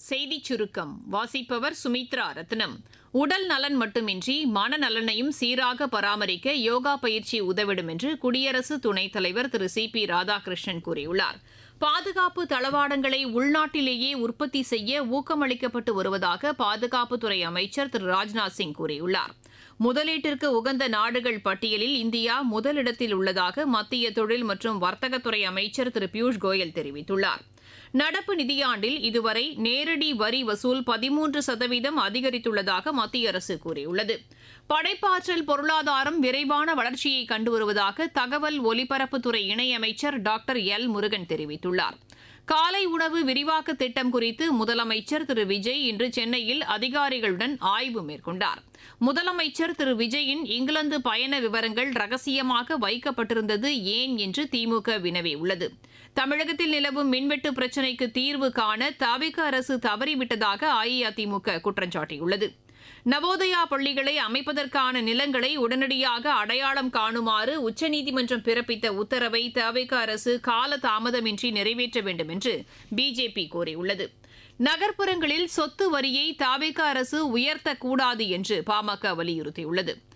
செய்திச் சுருக்கம் வாசிப்பவர் சுமித்ரா ரத்னம் உடல் நலன் மட்டுமின்றி மனநலனையும் சீராக பராமரிக்க யோகா பயிற்சி உதவிடும் என்று குடியரசு துணைத் தலைவர் திரு சி பி ராதாகிருஷ்ணன் கூறியுள்ளார் பாதுகாப்பு தளவாடங்களை உள்நாட்டிலேயே உற்பத்தி செய்ய ஊக்கமளிக்கப்பட்டு வருவதாக பாதுகாப்புத்துறை அமைச்சர் திரு ராஜ்நாத் சிங் கூறியுள்ளார் முதலீட்டிற்கு உகந்த நாடுகள் பட்டியலில் இந்தியா முதலிடத்தில் உள்ளதாக மத்திய தொழில் மற்றும் வர்த்தகத்துறை அமைச்சர் திரு பியூஷ் கோயல் தெரிவித்துள்ளார் நடப்பு நிதியாண்டில் இதுவரை நேரடி வரி வசூல் பதிமூன்று சதவீதம் அதிகரித்துள்ளதாக மத்திய அரசு கூறியுள்ளது படைப்பாற்றல் பொருளாதாரம் விரைவான வளர்ச்சியை கண்டு வருவதாக தகவல் ஒலிபரப்புத்துறை இணையமைச்சர் டாக்டர் எல் முருகன் தெரிவித்துள்ளார் காலை உணவு விரிவாக்க திட்டம் குறித்து முதலமைச்சர் திரு விஜய் இன்று சென்னையில் அதிகாரிகளுடன் ஆய்வு மேற்கொண்டார் முதலமைச்சர் திரு விஜயின் இங்கிலாந்து பயண விவரங்கள் ரகசியமாக வைக்கப்பட்டிருந்தது ஏன் என்று திமுக வினவியுள்ளது தமிழகத்தில் நிலவும் மின்வெட்டு பிரச்சினைக்கு தீர்வு காண தவிக அரசு தவறிவிட்டதாக அஇஅதிமுக குற்றம் சாட்டியுள்ளது நவோதயா பள்ளிகளை அமைப்பதற்கான நிலங்களை உடனடியாக அடையாளம் காணுமாறு உச்சநீதிமன்றம் பிறப்பித்த உத்தரவை தவிக அரசு கால தாமதமின்றி நிறைவேற்ற வேண்டும் என்று பிஜேபி கோரியுள்ளது நகர்ப்புறங்களில் சொத்து வரியை தாவேக அரசு உயர்த்தக்கூடாது என்று பாமக வலியுறுத்தியுள்ளது